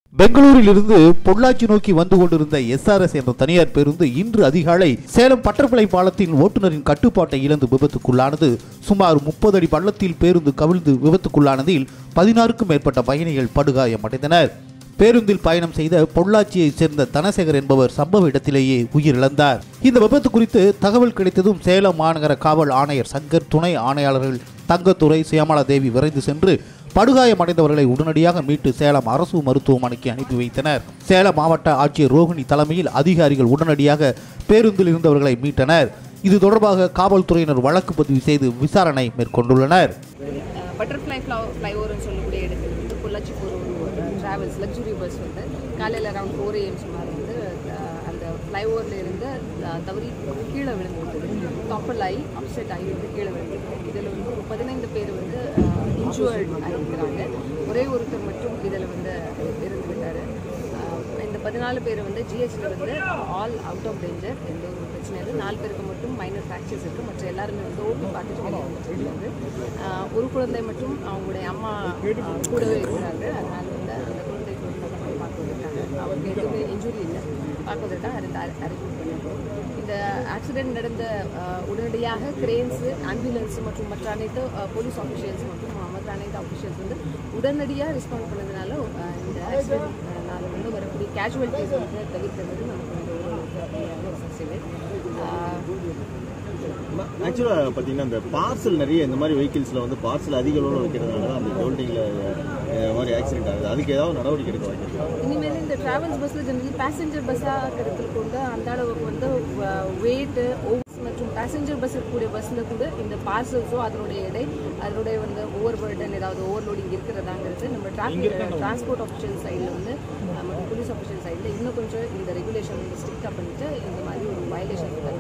பெங்களூரில் இருந்து பொள்ளாச்சி நோக்கி வந்து கொண்டிருந்த எஸ்ஆர்எஸ் என்ற தனியார் பேருந்து இன்று அதிகாலை சேலம் பட்டர்பிளை பாலத்தில் ஓட்டுநரின் கட்டுப்பாட்டை இழந்து விபத்துக்குள்ளானது சுமார் முப்பது அடி பள்ளத்தில் பேருந்து கவிழ்ந்து விபத்துக்குள்ளானதில் பதினாறுக்கும் மேற்பட்ட பயணிகள் படுகாயமடைந்தனர் பேருந்தில் பயணம் செய்த பொள்ளாச்சியைச் சேர்ந்த தனசேகர் என்பவர் சம்பவ இடத்திலேயே உயிரிழந்தார் இந்த விபத்து குறித்து தகவல் கிடைத்ததும் சேலம் மாநகர காவல் ஆணையர் சங்கர் துணை ஆணையாளர்கள் தங்கத்துறை சியாமலா தேவி விரைந்து சென்று படுகாயமடைந்தவர்களை உடனடியாக மீட்டு சேலம் அரசு மருத்துவமனைக்கு அனுப்பி வைத்தனர் சேலம் மாவட்ட ஆட்சியர் ரோகிணி தலைமையில் அதிகாரிகள் உடனடியாக பேருந்தில் இருந்தவர்களை மீட்டனர் இது தொடர்பாக காவல்துறையினர் வழக்கு பதிவு செய்து விசாரணை மேற்கொண்டுள்ளனர் பட்டர்ஃப்ளை ஃப்ளை ஃப்ளைஓவர்னு சொல்லக்கூடிய இடத்துல வந்து பொள்ளாச்சி போகிற ஒரு ட்ராவல்ஸ் லக்ஸுரி பஸ் வந்து காலையில் அரௌண்ட் ஃபோர் ஏஎம் சுமார் வந்து அஹ், அந்த ஃப்ளைஓவரில் இருந்து அஹ், தவறி கீழே விழுந்து விட்டது டாப்பல் ஆகி அப்செட் ஆகி வந்து கீழே விழுந்து இதில் வந்து ஒரு பதினைந்து பேர் வந்து இன்ஜுவர்ட் ஆகியிருக்கிறாங்க ஒரே ஒருத்தர் மட்டும் இதில் வந்து இறந்து விட்டார் இந்த பதினாலு பேர் வந்து ஜிஹெச்சில் வந்து ஆல் அவுட் ஆஃப் டேஞ்சர் எந்த ஒரு பிரச்சனை இல்லை நாலு பேருக்கு மட்டும் மைனர் ஃப்ராக்சர்ஸ் இருக்குது மற்ற எல்லாருமே வந்து ஓட்டு பார்த்துட்டு வெளியே வந்து ஒரு குழந்தை மட்டும் அவங்களுடைய அம்மா ஆஹ், கூடவே இருக்கிறாங்க அதனால வந்து அந்த குழந்தைக்கு வந்து நம்ம பார்க்க வந்திருக்காங்க அவருக்கு எதுவுமே இன்ஜுரி இல்லை பார்ப்பதற்காக அறிந்து அரைஞ்ச் பண்ணியிருக்கோம் இந்த ஆக்சிடென்ட் நடந்த ஆஹ், உடனடியாக கிரேன்ஸு ஆம்புலன்ஸ் மற்றும் மற்ற அனைத்து போலீஸ் ஆஃபீஷியல்ஸ் மற்றும் மற்ற அனைத்து ஆஃபீஷியல்ஸ் வந்து உடனடியாக ரெஸ்பாண்ட் பண்ணதுனால ஆஹ், இந்த ஆக்சிடென்ட்னால வந்து வரக்கூடிய கேஷுவலிட்டிஸ் வந்து தவிர்க்கிறது நமக்கு வந்து ஒரு சக்ஸஸ் ஆக்சுவலாக பார்த்தீங்கன்னா இந்த பார்சல் நிறைய இந்த மாதிரி வெஹிக்கிள்ஸில் வந்து பார்சல் அதிக அளவில் வைக்கிறதுனால தான் அந்த ஹோல்டிங்கில் இந்த மாதிரி ஆக்சிடென்ட் ஆகுது அதுக்கு ஏதாவது நடவடிக்கை எடுக்க வாய்ப்பு இனிமேல் இந்த டிராவல்ஸ் பஸ்ஸில் ஜெனரலி பேசஞ்சர் பஸ்ஸாக கருத்தில் கொண்டு அந்த அளவுக்கு வந்து வெயிட்டு ஓவர்ஸ் மற்றும் பேசஞ்சர் பஸ் இருக்கக்கூடிய பஸ்ஸில் கூட இந்த பார்சல்ஸோ அதனுடைய எடை அதனுடைய வந்து ஓவர் பர்டன் ஏதாவது ஓவர்லோடிங் இருக்கிறதாங்கிறது நம்ம டிராஃபிக் டிரான்ஸ்போர்ட் ஆஃபிஷியல் சைடில் வந்து அஹ், மற்றும் போலீஸ் ஆஃபிஷியல் சைடில் இன்னும் கொஞ்சம் இந்த ரெகுலேஷன் வந்து ஸ்ட்ரிக்டாக பண்ணிட்டு இந்த மாதிரி ஒரு வயலேஷன்